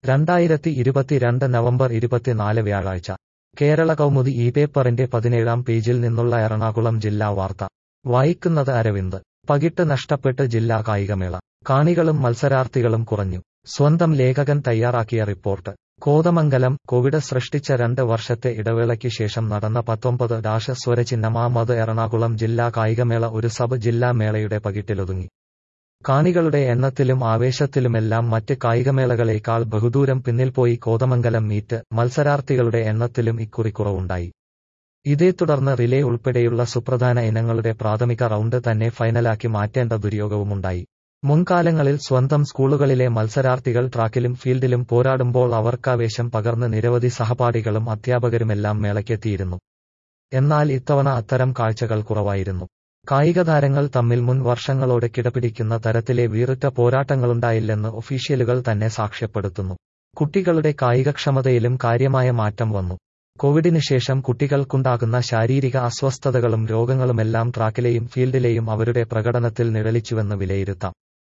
രണ്ടായിരത്തി ഇരുപത്തിരണ്ട് നവംബർ ഇരുപത്തിനാല് വ്യാഴാഴ്ച കേരള കൗമുദി ഈ പേപ്പറിന്റെ പതിനേഴാം പേജിൽ നിന്നുള്ള എറണാകുളം ജില്ലാ വാർത്ത വായിക്കുന്നത് അരവിന്ദ് പകിട്ട് നഷ്ടപ്പെട്ട് ജില്ലാ കായികമേള കാണികളും മത്സരാർത്ഥികളും കുറഞ്ഞു സ്വന്തം ലേഖകൻ തയ്യാറാക്കിയ റിപ്പോർട്ട് കോതമംഗലം കോവിഡ് സൃഷ്ടിച്ച രണ്ട് വർഷത്തെ ഇടവേളയ്ക്ക് ശേഷം നടന്ന പത്തൊമ്പത് ഡാഷ് സ്വരചിഹ്നമാമത് എറണാകുളം ജില്ലാ കായികമേള ഒരു സബ് ജില്ലാ മേളയുടെ പകിട്ടിലൊതുങ്ങി കാണികളുടെ എണ്ണത്തിലും ആവേശത്തിലുമെല്ലാം മറ്റ് കായികമേളകളേക്കാൾ ബഹുദൂരം പിന്നിൽ പോയി കോതമംഗലം മീറ്റ് മത്സരാർത്ഥികളുടെ എണ്ണത്തിലും ഇക്കുറി കുറവുണ്ടായി ഇതേ തുടർന്ന് റിലേ ഉൾപ്പെടെയുള്ള സുപ്രധാന ഇനങ്ങളുടെ പ്രാഥമിക റൗണ്ട് തന്നെ ഫൈനലാക്കി മാറ്റേണ്ട ദുര്യോഗവുമുണ്ടായി മുൻകാലങ്ങളിൽ സ്വന്തം സ്കൂളുകളിലെ മത്സരാർത്ഥികൾ ട്രാക്കിലും ഫീൽഡിലും പോരാടുമ്പോൾ അവർക്കാവേശം പകർന്ന് നിരവധി സഹപാഠികളും അധ്യാപകരുമെല്ലാം മേളയ്ക്കെത്തിയിരുന്നു എന്നാൽ ഇത്തവണ അത്തരം കാഴ്ചകൾ കുറവായിരുന്നു കായിക താരങ്ങൾ തമ്മിൽ മുൻ വർഷങ്ങളോട് കിടപിടിക്കുന്ന തരത്തിലെ വീറുറ്റ പോരാട്ടങ്ങളുണ്ടായില്ലെന്ന് ഒഫീഷ്യലുകൾ തന്നെ സാക്ഷ്യപ്പെടുത്തുന്നു കുട്ടികളുടെ കായികക്ഷമതയിലും കാര്യമായ മാറ്റം വന്നു കോവിഡിന് ശേഷം കുട്ടികൾക്കുണ്ടാകുന്ന ശാരീരിക അസ്വസ്ഥതകളും രോഗങ്ങളുമെല്ലാം ട്രാക്കിലെയും ഫീൽഡിലെയും അവരുടെ പ്രകടനത്തിൽ നിഴലിച്ചുവെന്ന് വിലയിരുത്താം